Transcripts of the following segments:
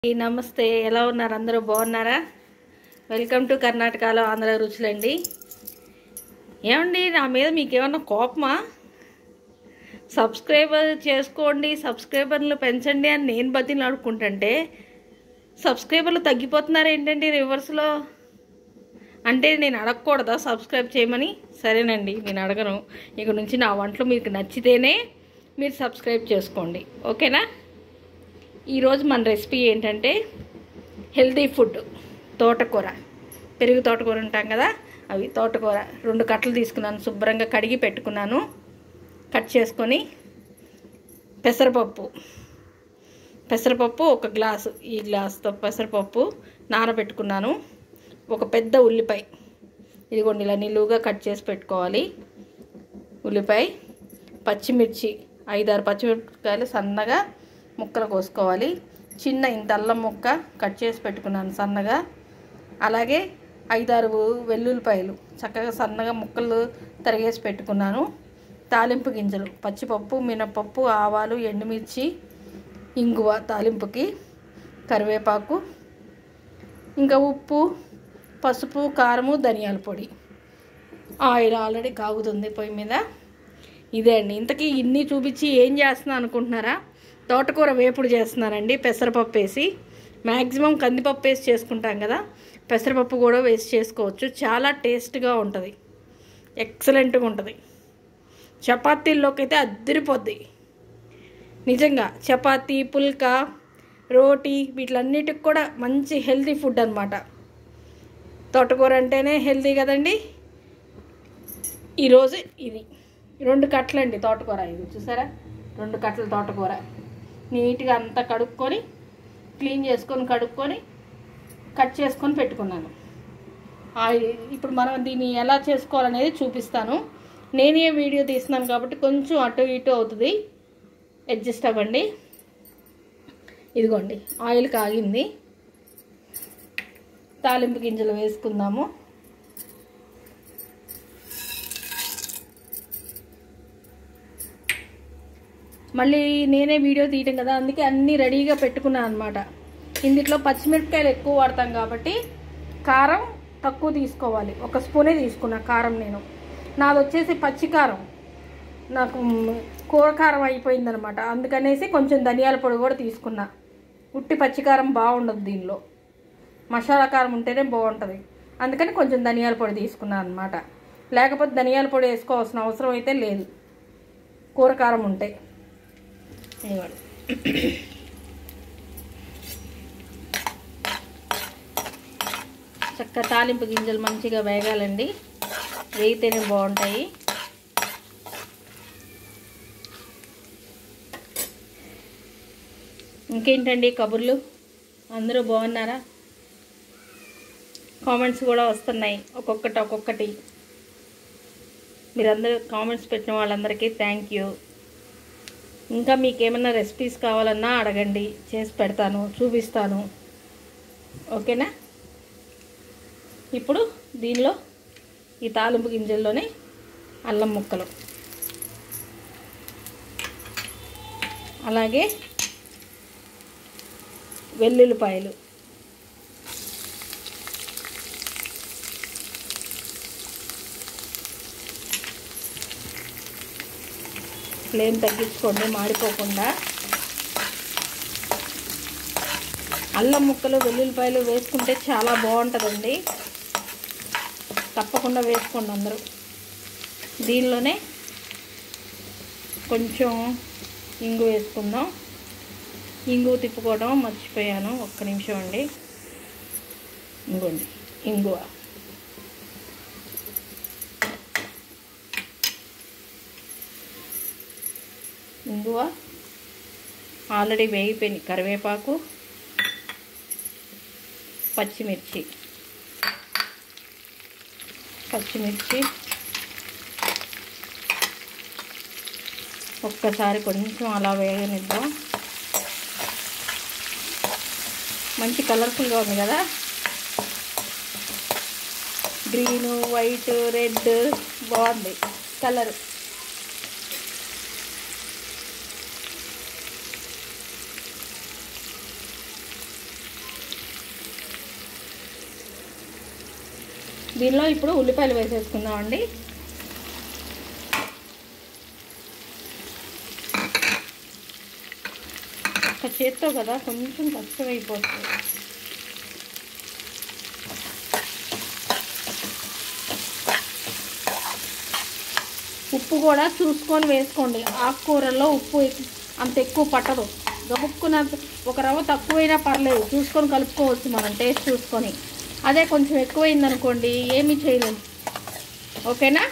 ఈ నమస్తే ఎలా ఉన్నారు అందరూ బాగున్నారా వెల్కమ్ టు కర్ణాటకలో ఆంధ్ర రుచులండి ఏమండి నా మీద మీకు ఏమన్నా కోపమా సబ్స్క్రైబర్ చేసుకోండి సబ్స్క్రైబర్లు పెంచండి అని నేను బతిని ఆడుకుంటుంటే సబ్స్క్రైబర్లు తగ్గిపోతున్నారు ఏంటండి రివర్స్లో అంటే నేను అడగకూడదా సబ్స్క్రైబ్ చేయమని సరేనండి నేను అడగను ఇక నుంచి నా వంటలు మీకు నచ్చితేనే మీరు సబ్స్క్రైబ్ చేసుకోండి ఓకేనా ఈరోజు మన రెసిపీ ఏంటంటే హెల్తీ ఫుడ్ తోటకూర పెరుగు తోటకూర ఉంటాం కదా అవి తోటకూర రెండు కట్టలు తీసుకున్నాను శుభ్రంగా కడిగి పెట్టుకున్నాను కట్ చేసుకొని పెసరపప్పు పెసరపప్పు ఒక గ్లాసు ఈ గ్లాసుతో పెసరపప్పు నానబెట్టుకున్నాను ఒక పెద్ద ఉల్లిపాయ ఇదిగోండి ఇలా నిలువుగా కట్ చేసి పెట్టుకోవాలి ఉల్లిపాయ పచ్చిమిర్చి ఐదారు పచ్చిమిరపకాయలు సన్నగా ముక్కలు కోసుకోవాలి చిన్న ఇంత అల్లం ముక్క కట్ చేసి పెట్టుకున్నాను సన్నగా అలాగే ఐదారు వెల్లుల్లిపాయలు చక్కగా సన్నగా ముక్కలు తరిగేసి పెట్టుకున్నాను తాలింపు గింజలు పచ్చిపప్పు మినపప్పు ఆవాలు ఎండుమిర్చి ఇంగువ తాలింపుకి కరివేపాకు ఇంకా ఉప్పు పసుపు కారము ధనియాల పొడి ఆయిల్ ఆల్రెడీ కాగుతుంది పొయ్యి మీద ఇదే అండి ఇంతకీ ఇన్ని చూపించి ఏం చేస్తున్నా అనుకుంటున్నారా తోటకూర వేపుడు చేస్తున్నానండి పెసరపప్పు వేసి మ్యాక్సిమం కందిపప్పు వేసి చేసుకుంటాం కదా పెసరపప్పు కూడా వేసి చేసుకోవచ్చు చాలా టేస్ట్గా ఉంటుంది ఎక్సలెంట్గా ఉంటుంది చపాతీల్లోకి అయితే అద్దరిపోద్ది నిజంగా చపాతీ పుల్కా రోటీ వీటిలన్నిటికి కూడా మంచి హెల్తీ ఫుడ్ అనమాట తోటకూర అంటేనే హెల్తీ కదండి ఈరోజు ఇది రెండు కట్టలండి తోటకూర ఇది చూసారా రెండు కట్టల తోటకూర నీట్గా అంతా కడుక్కొని క్లీన్ చేసుకొని కడుక్కొని కట్ చేసుకొని పెట్టుకున్నాను ఆయిల్ ఇప్పుడు మనం దీన్ని ఎలా చేసుకోవాలనేది చూపిస్తాను నేనే వీడియో తీస్తున్నాను కాబట్టి కొంచెం అటు ఇటు అవుతుంది అడ్జస్ట్ అవ్వండి ఇదిగోండి ఆయిల్ కాగింది తాలింపు గింజలు వేసుకుందాము మళ్ళీ నేనే వీడియో తీయటం కదా అందుకే అన్నీ రెడీగా పెట్టుకున్నాను అనమాట ఇందులో పచ్చిమిరపకాయలు ఎక్కువ వాడతాం కాబట్టి కారం తక్కువ తీసుకోవాలి ఒక స్పూనే తీసుకున్నా కారం నేను నాది వచ్చేసి పచ్చి కారం నాకు కూర కారం అయిపోయిందనమాట అందుకనేసి కొంచెం ధనియాల పొడి కూడా తీసుకున్నా ఉట్టి పచ్చికారం బాగుండదు దీనిలో మసాలా కారం ఉంటేనే బాగుంటుంది అందుకని కొంచెం ధనియాల పొడి తీసుకున్నాను అనమాట లేకపోతే ధనియాల పొడి వేసుకోవాల్సిన అవసరం అయితే లేదు కూర కారం ఉంటే ఇవ్వండి చక్క తాలింపు గింజలు మంచిగా వేగాలండి వేగితేనే బాగుంటాయి ఇంకేంటండి కబుర్లు అందరూ బాగున్నారా కామెంట్స్ కూడా వస్తున్నాయి ఒక్కొక్కటి ఒక్కొక్కటి మీరందరూ కామెంట్స్ పెట్టిన వాళ్ళందరికీ థ్యాంక్ యూ ఇంకా మీకు ఏమైనా రెసిపీస్ కావాలన్నా అడగండి చేసి పెడతాను చూపిస్తాను ఓకేనా ఇప్పుడు దీనిలో ఈ తాలింపు గింజల్లోనే అల్లం ముక్కలు అలాగే వెల్లుల్లిపాయలు ఫ్లేమ్ తగ్గించుకోండి మాడిపోకుండా అల్లం ముక్కలు వెల్లుల్లిపాయలు వేసుకుంటే చాలా బాగుంటుందండి తప్పకుండా వేసుకోండి అందరూ దీనిలోనే కొంచెం ఇంగు వేసుకుందాం ఇంగు తిప్పుకోవడం మర్చిపోయాను ఒక్క నిమిషం అండి ఇంకోండి ఇంగువ ఇంగువ ఆల్రెడీ వేగిపోయింది కరివేపాకు పచ్చిమిర్చి పచ్చిమిర్చి ఒక్కసారి కొంచెం అలా వేగనిద్దాం మంచి కలర్ఫుల్గా ఉంది కదా గ్రీన్ వైట్ రెడ్ బాగుంది కలర్ దీనిలో ఇప్పుడు ఉల్లిపాయలు వేసేసుకుందామండి ఒక చేత్తో కదా కొంచెం కష్టమైపోతుంది ఉప్పు కూడా చూసుకొని వేసుకోండి ఆకుకూరల్లో ఉప్పు ఎక్- అంత ఎక్కువ పట్టదు గబుక్కునంత ఒక రవ్వ తక్కువైనా పర్లేదు చూసుకొని కలుపుకోవచ్చు మనం టేస్ట్ చూసుకొని అదే కొంచెం ఎక్కువైంది అనుకోండి ఏమీ చేయలేము ఓకేనా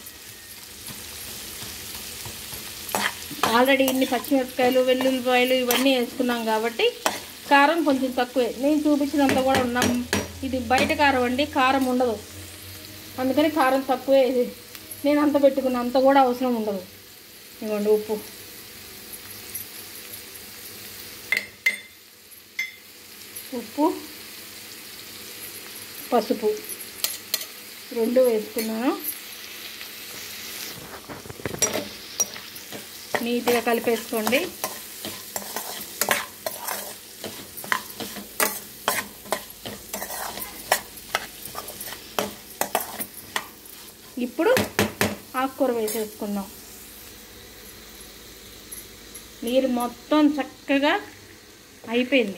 ఆల్రెడీ ఇన్ని పచ్చిమిరపకాయలు వెల్లుల్లిపాయలు ఇవన్నీ వేసుకున్నాం కాబట్టి కారం కొంచెం తక్కువే నేను చూపించినంత కూడా ఉన్నాం ఇది బయట కారం అండి కారం ఉండదు అందుకని కారం తక్కువే ఇది నేను అంత పెట్టుకున్న అంత కూడా అవసరం ఉండదు ఇవ్వండి ఉప్పు ఉప్పు పసుపు రెండు వేసుకున్నాను నీట్గా కలిపేసుకోండి ఇప్పుడు ఆకుకూర వేసేసుకుందాం నీరు మొత్తం చక్కగా అయిపోయింది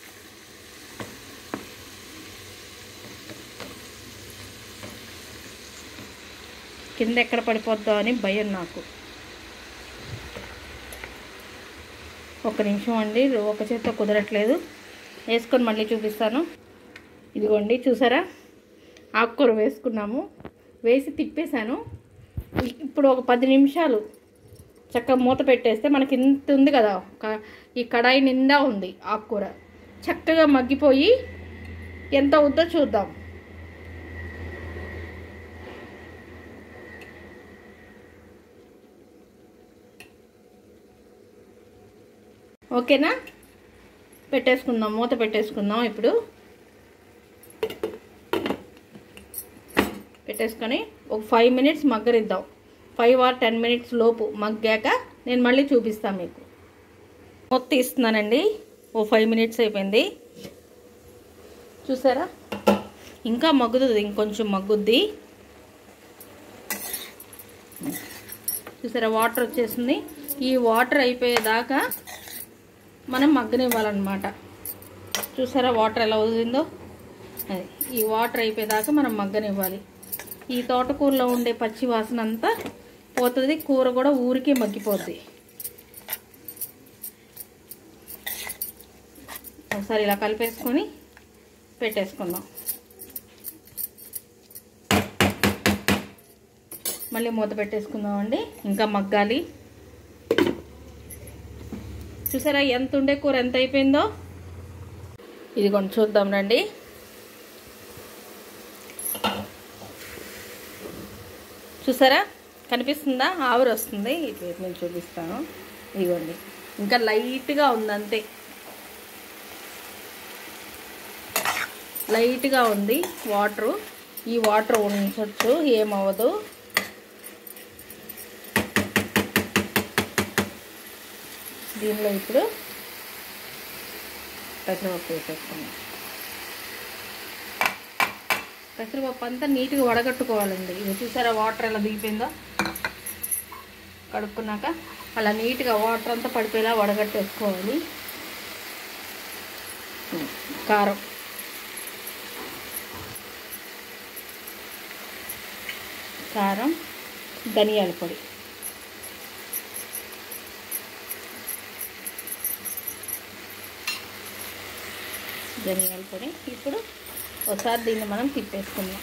కింద ఎక్కడ పడిపోద్దో అని భయం నాకు ఒక నిమిషం అండి ఒక చేత్తో కుదరట్లేదు వేసుకొని మళ్ళీ చూపిస్తాను ఇదిగోండి చూసారా ఆకుకూర వేసుకున్నాము వేసి తిప్పేశాను ఇప్పుడు ఒక పది నిమిషాలు చక్కగా మూత పెట్టేస్తే మనకి ఇంత ఉంది కదా క- ఈ కడాయి నిండా ఉంది ఆకుకూర చక్కగా మగ్గిపోయి ఎంత అవుద్దో చూద్దాం ఓకేనా పెట్టేసుకుందాం మూత పెట్టేసుకుందాం ఇప్పుడు పెట్టేసుకొని ఒక ఫైవ్ మినిట్స్ మగ్గరిద్దాం ఫైవ్ ఆర్ టెన్ మినిట్స్ లోపు మగ్గాక నేను మళ్ళీ చూపిస్తాను మీకు మూత తీస్తున్నానండి ఓ ఫైవ్ మినిట్స్ అయిపోయింది చూసారా ఇంకా మగ్గుతుంది ఇంకొంచెం మగ్గుద్ది చూసారా వాటర్ వచ్చేసింది ఈ వాటర్ అయిపోయేదాకా మనం మగ్గనివ్వాలన్నమాట చూసారా వాటర్ ఎలా వదిలిందో అది ఈ వాటర్ అయిపోయేదాకా మనం మగ్గనివ్వాలి ఈ తోటకూరలో ఉండే పచ్చి వాసన అంతా పోతుంది కూర కూడా ఊరికే మగ్గిపోద్ది ఒకసారి ఇలా కలిపేసుకొని పెట్టేసుకుందాం మళ్ళీ మూత పెట్టేసుకుందామండి ఇంకా మగ్గాలి చూసారా ఎంత ఉండే కూర ఎంత అయిపోయిందో ఇది కొంచెం చూద్దాం రండి చూసారా కనిపిస్తుందా ఆవిరి వస్తుంది ఇటు వైపు నేను చూపిస్తాను ఇదిగోండి ఇంకా లైట్గా ఉంది అంతే లైట్గా ఉంది వాటరు ఈ వాటర్ ఉంచవచ్చు ఏమవ్వదు దీనిలో ఇప్పుడు పెసరపప్పు వేసేసుకుందాం పెసరపప్పు అంతా నీట్గా వడగట్టుకోవాలండి ఇది చూసారా వాటర్ ఎలా దిగిపోయిందో కడుక్కున్నాక అలా నీట్గా వాటర్ అంతా పడిపోయేలా వడగట్టేసుకోవాలి కారం కారం ధనియాల పొడి ధనియాల పొడి ఇప్పుడు ఒకసారి దీన్ని మనం తిప్పేసుకుందాం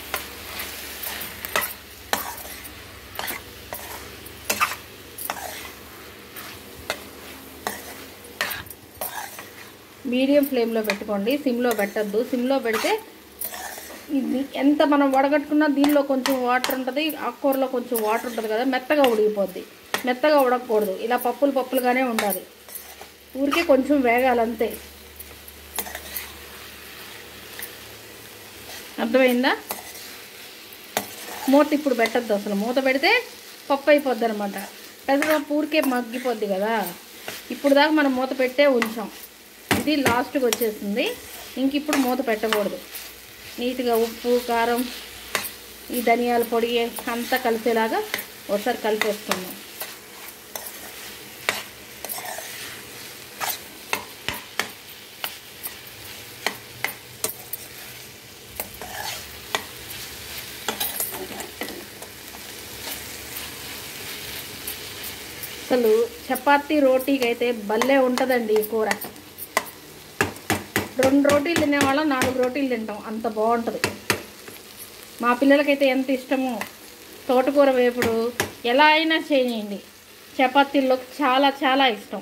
మీడియం ఫ్లేమ్లో పెట్టుకోండి సిమ్లో పెట్టద్దు సిమ్లో పెడితే ఇది ఎంత మనం వడగట్టుకున్నా దీనిలో కొంచెం వాటర్ ఉంటుంది ఆకుకూరలో కొంచెం వాటర్ ఉంటుంది కదా మెత్తగా ఉడికిపోద్ది మెత్తగా ఉడకకూడదు ఇలా పప్పులు పప్పులుగానే ఉండాలి ఊరికే కొంచెం వేగాలంతే అర్థమైందా మూత ఇప్పుడు పెట్టద్దు అసలు మూత పెడితే పప్పు అయిపోద్ది అనమాట పెసరపప్పు ఊరికే మగ్గిపోద్ది కదా ఇప్పుడు దాకా మనం మూత పెట్టే ఉంచాం ఇది లాస్ట్కి వచ్చేసింది ఇంక ఇప్పుడు మూత పెట్టకూడదు నీట్గా ఉప్పు కారం ఈ ధనియాల పొడి అంతా కలిసేలాగా ఒకసారి కలిపేసుకుందాం అసలు చపాతీ రోటీకి అయితే భలే ఉంటుందండి ఈ కూర రెండు రోటీలు తినేవాళ్ళం నాలుగు రోటీలు తింటాం అంత బాగుంటుంది మా పిల్లలకైతే ఎంత ఇష్టమో తోటకూర వేపుడు ఎలా అయినా చేయండి చపాతీల్లోకి చాలా చాలా ఇష్టం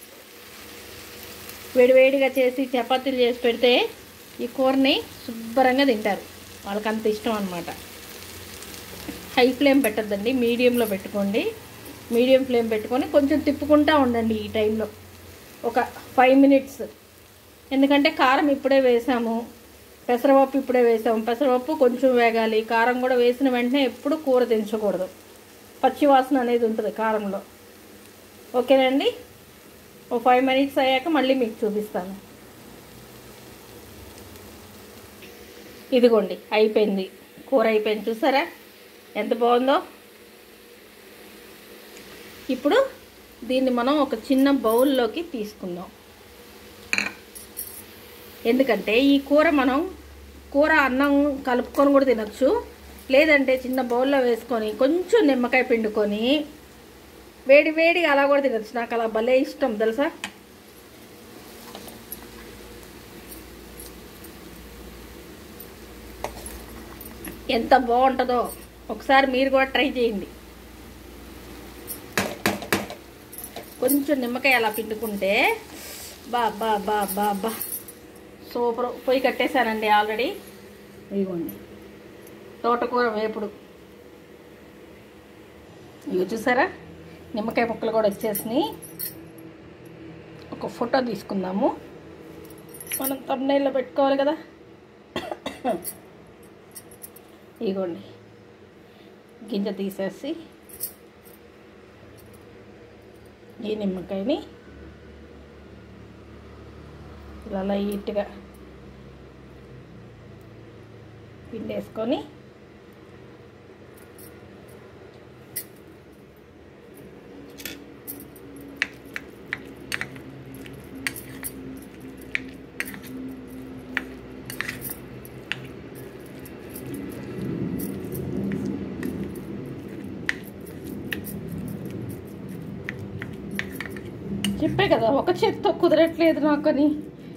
వేడివేడిగా చేసి చపాతీలు చేసి పెడితే ఈ కూరని శుభ్రంగా తింటారు వాళ్ళకి అంత ఇష్టం అనమాట హై ఫ్లేమ్ పెట్టద్దండి మీడియంలో పెట్టుకోండి మీడియం ఫ్లేమ్ పెట్టుకొని కొంచెం తిప్పుకుంటూ ఉండండి ఈ టైంలో ఒక ఫైవ్ మినిట్స్ ఎందుకంటే కారం ఇప్పుడే వేసాము పెసరపప్పు ఇప్పుడే వేసాము పెసరపప్పు కొంచెం వేగాలి కారం కూడా వేసిన వెంటనే ఎప్పుడు కూర దించకూడదు పచ్చి వాసన అనేది ఉంటుంది కారంలో ఓకేనండి ఓ ఫైవ్ మినిట్స్ అయ్యాక మళ్ళీ మీకు చూపిస్తాను ఇదిగోండి అయిపోయింది కూర అయిపోయింది చూసారా ఎంత బాగుందో ఇప్పుడు దీన్ని మనం ఒక చిన్న బౌల్లోకి తీసుకుందాం ఎందుకంటే ఈ కూర మనం కూర అన్నం కలుపుకొని కూడా తినచ్చు లేదంటే చిన్న బౌల్లో వేసుకొని కొంచెం నిమ్మకాయ పిండుకొని వేడి వేడిగా అలా కూడా తినచ్చు నాకు అలా భలే ఇష్టం తెలుసా ఎంత బాగుంటుందో ఒకసారి మీరు కూడా ట్రై చేయండి కొంచెం నిమ్మకాయ అలా పిండుకుంటే బా బా బా బా బా సూపర్ పొయ్యి కట్టేశానండి ఆల్రెడీ ఇదిగోండి తోటకూర వేపుడు ఇవి చూసారా నిమ్మకాయ ముక్కలు కూడా వచ్చేసినాయి ఒక ఫోటో తీసుకుందాము మనం తమ్నైల్లో పెట్టుకోవాలి కదా ఇదిగోండి గింజ తీసేసి ఈ నిమ్మకాయని ఇలా లైట్గా పిండేసుకొని చెప్పే కదా ఒక చేత్తో కుదరట్లేదు నాకని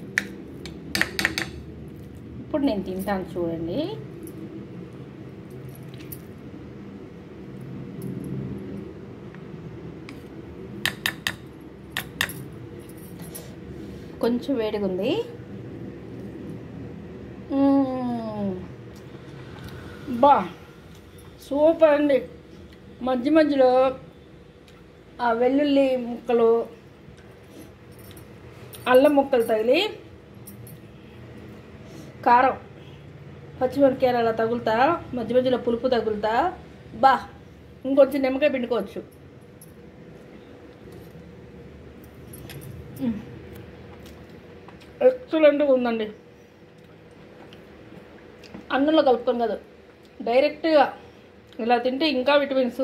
ఇప్పుడు నేను తింటాను చూడండి కొంచెం వేడిగా ఉంది మ్మ్. బా సూపర్ అండి మధ్య మధ్యలో ఆ వెల్లుల్లి ముక్కలు అల్లం ముక్కలు తగిలి కారం పచ్చిమిరపకాయలు అలా తగులుతా మధ్య మధ్యలో పులుపు తగులుతా బా ఇంకొంచెం నిమ్మకాయ పిండుకోవచ్చు ఎక్సలెంట్గా ఉందండి అన్నంలో కలుపుకొని కదా డైరెక్ట్గా ఇలా తింటే ఇంకా విటమిన్స్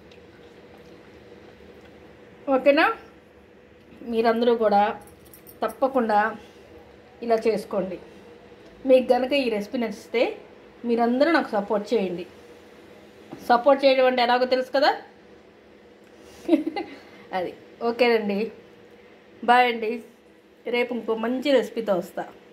ఓకేనా మీరందరూ కూడా తప్పకుండా ఇలా చేసుకోండి మీకు కనుక ఈ రెసిపీ నచ్చితే మీరందరూ నాకు సపోర్ట్ చేయండి సపోర్ట్ చేయడం అంటే ఎలాగో తెలుసు కదా అది ఓకేనండి బాయ్ అండి రేపు ఇంకో మంచి రెసిపీతో వస్తా